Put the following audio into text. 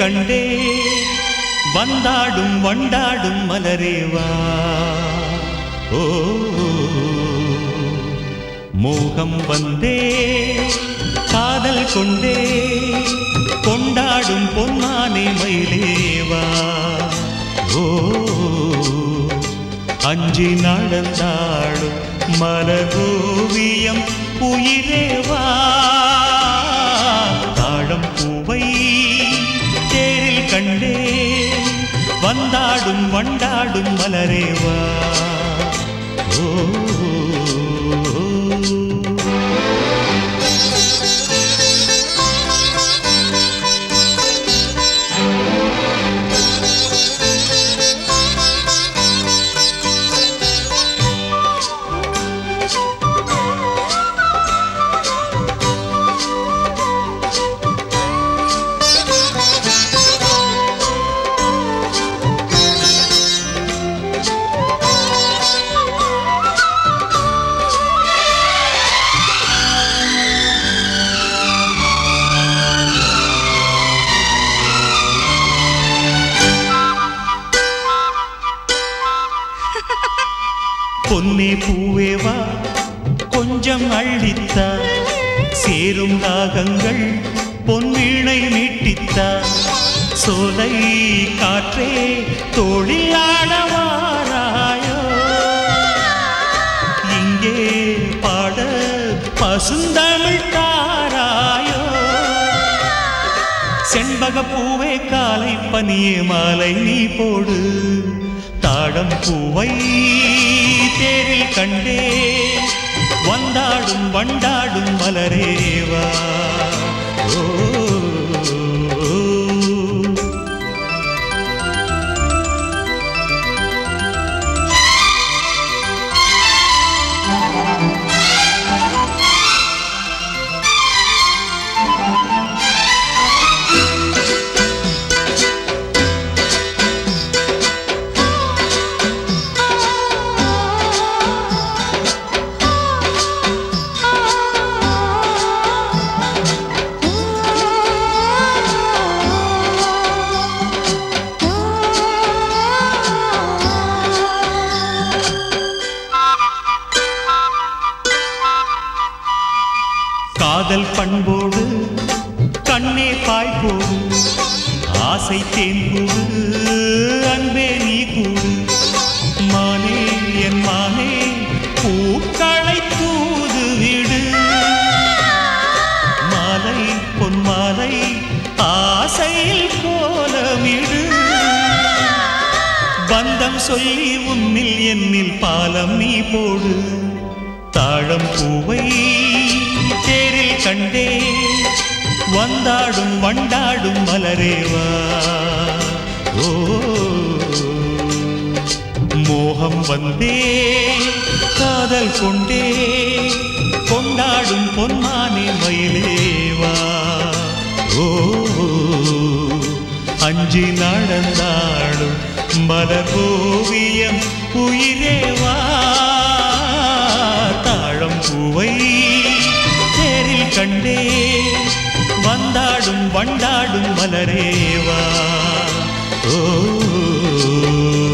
கண்டே வந்தாடும் வண்டாடும் மலரேவா ஓ மோகம் வந்தே காதல் கொண்டே கொண்டாடும் பொன்னானே மயிலேவா ஓ அஞ்சி நடந்தாடும் மலரோவியம் உயிரேவா தாழம் பூவை தேரில் கண்டே வந்தாடும் வண்டாடும் மலரேவா ஓ பொன்னே பூவேவா கொஞ்சம் அள்ளித்தா சேரும் ராகங்கள் பொன்வீணை மீட்டித்தா சோலை காற்றே தோழியாடவாராயோ இங்கே பாட பசுந்தமிழ் தாராயோ செண்பக பூவே காலை பனியே மாலை நீ போடு தாழம் பூவை தேரில் கண்டே வந்தாடும் வண்டாடும் மலரேவா ஓ காதல் பண்போடு கண்ணே பாய்போடு ஆசை தேன்போடு அன்பே நீ கூடு மானே என் மானே பூக்களை தூது விடு மாலை பொன் மாலை ஆசையில் கோலமிடு பந்தம் சொல்லி உன்னில் என்னில் பாலம் நீ போடு தாழம் பூவை தேரில் கண்டே வந்தாடும் வண்டாடும் மலரேவா ஓ மோகம் வந்தே காதல் கொண்டே கொண்டாடும் பொன்மானே மயிலேவா ஓ அஞ்சி நடந்தாடும் மலர் ஓவியம் உயிரேவா தாழம் பூவை தேரில் கண்டே வந்தாடும் வண்டாடும் மலரேவா ஓ